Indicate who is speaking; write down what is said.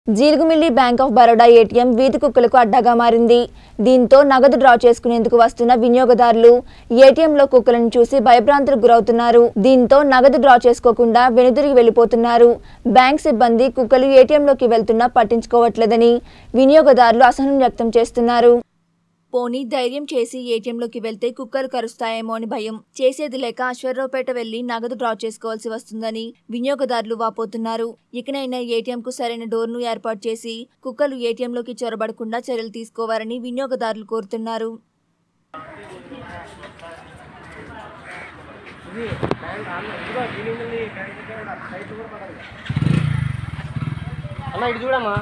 Speaker 1: Jeelugumilli bank of Baroda ATM వీధి కుక్కలకు అడ్డాగా మారింది దీంతో నగదు డ్రా చేసుకునేందుకు వస్తున్న వినియోగదారులు ఏటీఎంలో కుక్కలను చూసి భయభ్రాంతులకు గురవుతున్నారు దీంతో నగదు డ్రా చేసుకోకుండా వెనుదిరిగి వెళ్లిపోతున్నారు బ్యాంక్ సిబ్బంది కుక్కలు ఏటీఎంలోకి వెళ్తున్నా పట్టించుకోవట్లేదని వినియోగదారులు అసహనం వ్యక్తం చేస్తున్నారు పోనీ ధైర్యం చేసి ఏటీఎంలోకి వెళ్తే కుక్కలు కరుస్తాయేమో అని భయం చేసేది లేక అశ్వరావుపేట వెళ్లి నగదు డ్రా చేసుకోవాల్సి వస్తుందని వినియోగదారులు వాపోతున్నారు ఇకనైనా ఏటీఎంకు సరైన డోర్ను ఏర్పాటు చేసి కుక్కలు ఏటీఎంలోకి చొరబడకుండా చర్యలు తీసుకోవాలని వినియోగదారులు కోరుతున్నారు
Speaker 2: అన్న ఇటు చూడమ్మా